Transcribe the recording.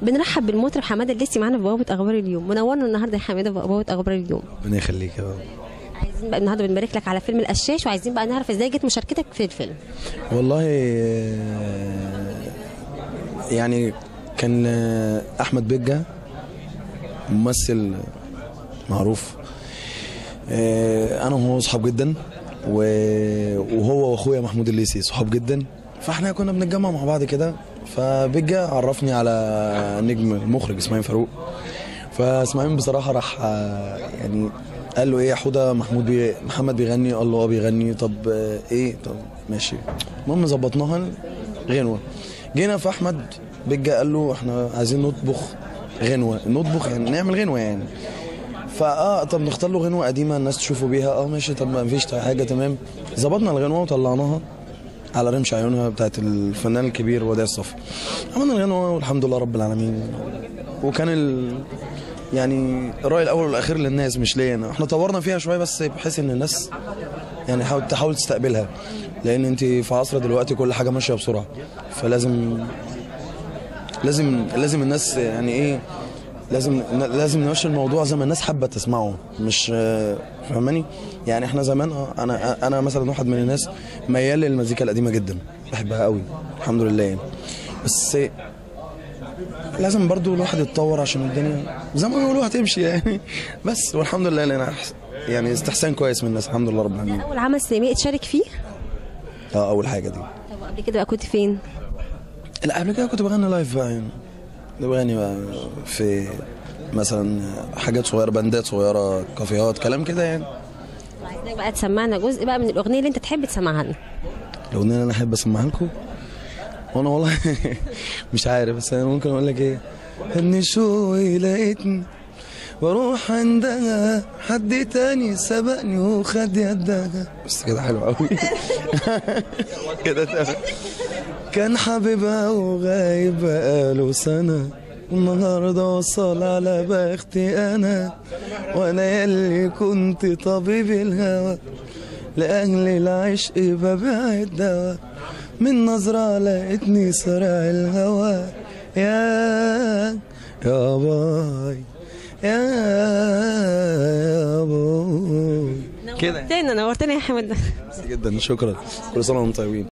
بنرحب بالمطرب حماده الليسي معانا في بوابه اخبار اليوم منورنا النهارده يا حماده في بوابه اخبار اليوم ربنا يخليك يا رب عايزين بقى النهارده بنبارك لك على فيلم القشاش وعايزين بقى نعرف ازاي جت مشاركتك في الفيلم والله آه، يعني كان آه، احمد بيجا ممثل معروف آه، انا وهو صحاب جدا و- وهو واخويا محمود الليثي صحاب جدا فاحنا كنا بنتجمع مع بعض كده فبيجا عرفني على نجم المخرج اسماعيل فاروق فاسماعيل بصراحه راح آه، يعني قال له ايه يا حوده محمود بي محمد بيغني قال له اه بيغني طب آه، ايه طب ماشي المهم ظبطناها غنوه جينا في احمد بيجا قال له احنا عايزين نطبخ غنوه نطبخ يعني نعمل غنوه يعني فاه طب نختار له غنوه قديمه الناس تشوفوا بيها اه ماشي طب ما فيش حاجه تمام ظبطنا الغنوه وطلعناها على رمش عيونها بتاعت الفنان الكبير وديع الصفا عملنا الغنوه والحمد لله رب العالمين وكان ال... يعني الراي الاول والاخير للناس مش ليا انا احنا طورنا فيها شويه بس بحيث ان الناس يعني حاول تحاول تستقبلها لان انت في عصر دلوقتي كل حاجه ماشيه بسرعه فلازم لازم لازم الناس يعني ايه لازم لازم نمشي الموضوع زي ما الناس حابه تسمعه مش آه، فاهماني يعني احنا زمان اه انا انا مثلا واحد من الناس ميال للمزيكا القديمه جدا بحبها قوي الحمد لله يعني بس لازم برضو الواحد يتطور عشان الدنيا زي ما بيقولوا هتمشي يعني بس والحمد لله لنا أحس- يعني استحسان كويس من الناس الحمد لله رب العالمين اول عمل سينمائي اتشارك فيه اه اول حاجه دي طب قبل كده بقى كنت فين لا قبل كده كنت بغني لايف بقى يعني كنت بغني بقى في مثلا حاجات صغيره باندات صغيره كافيهات كلام كده يعني عايزينك بقى تسمعنا جزء بقى من الاغنيه اللي انت تحب تسمعها لنا الاغنيه اللي انا احب اسمعها لكم وانا والله مش عارف بس انا ممكن اقول لك ايه ان شوي لقيتني بروح عندها حد تاني سبقني وخد يدها بس كده حلو قوي كده تمام كان حبيبها وغايب بقاله سنة النهاردة وصل على بختي أنا وأنا يلي كنت طبيب الهوى لأجل العشق ببيع الدواء من نظرة لقيتني سرع الهوى يا يا باي يا يا باي كده تاني نورتنا يا حماده جدا شكرا كل سنة وانتم طيبين